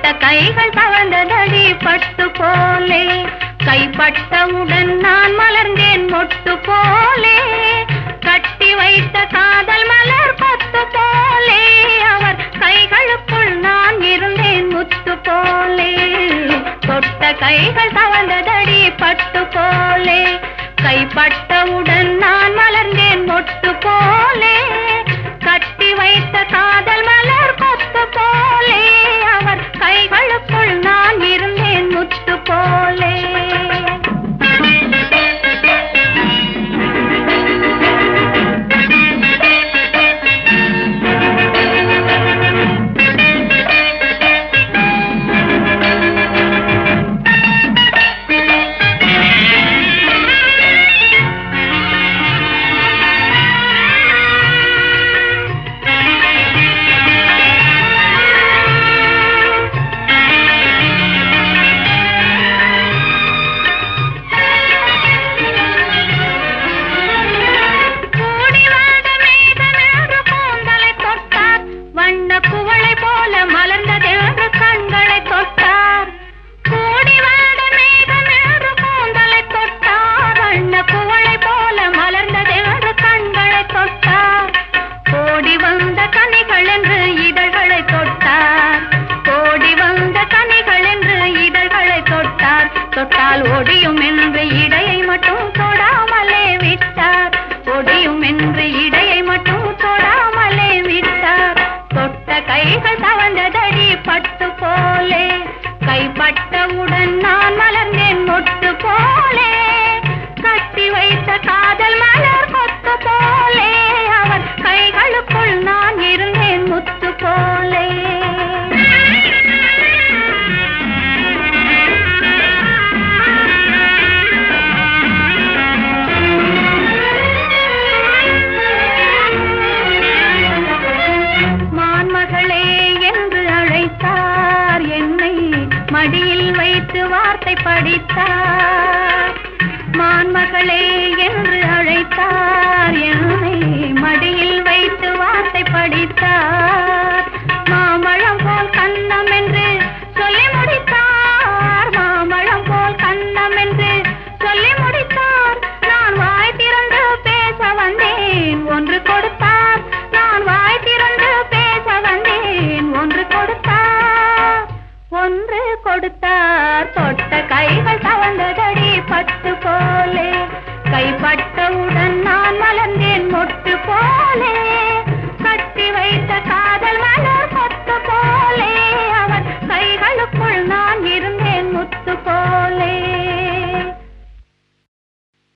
கைகள் தவழ்ந்ததடி பட்டு போலே கைப்பட்டவுடன் நான் மலர்ந்தேன் மொட்டு போலே கட்டி வைத்த காதல் மலர் கொத்து போலே அவர் கைகளுக்குள் நான் இருந்தேன் முத்து போலே தொட்ட கைகள் தவழ்ந்ததடி பட்டு போலே கைப்பட்டவுடன் நான் மலர்ந்தேன் மொட்டு போலே கட்டி வைத்த காதல் மலர் கொத்து போலே அவர் கைகளுக்குள் நான் இருந்தேன் முத்து போலே கூடி வாழ்ந்த மேகமென்று கூந்தலை தொட்டார் வண்ண குவளை போல மலர்ந்ததென்று கண்களை தொட்டார் கூடி வாழ்ந்த மேகமென்று கூந்தலை தொட்டார் வண்ண குவளை போல மலர்ந்ததென்று கண்களை தொட்டார் ஓடி வந்த கனிகள் என்று இதழ்களை தொட்டார் ஓடி வந்த கனிகள் என்று இதழ்களை தொட்டார் தொட்டால் ஒடியும் என்று இடையை மட்டும் தொடாமலே விட்டார் ஒடியும் என்று இடையை மட்டும் தொடாமலே விட்டார் தொட்ட கைகள் தவழ்ந்ததடி பட்டு போலே கைப்பட்டவுடன் நான் மலர்ந்தேன் மொட்டு போலே கட்டி வைத்த காதல் மலர் கொத்து போலே அவர் கைகளுக்குள் நான் இருந்தேன் முத்து போலே மான்மகளே என்று அழைத்தார் என்னை மடியில் வைத்து வார்த்தை படித்தார் மான்மகளே என்று அழைத்தார் என்னை மடியில் வைத்து வார்த்தை படித்தார்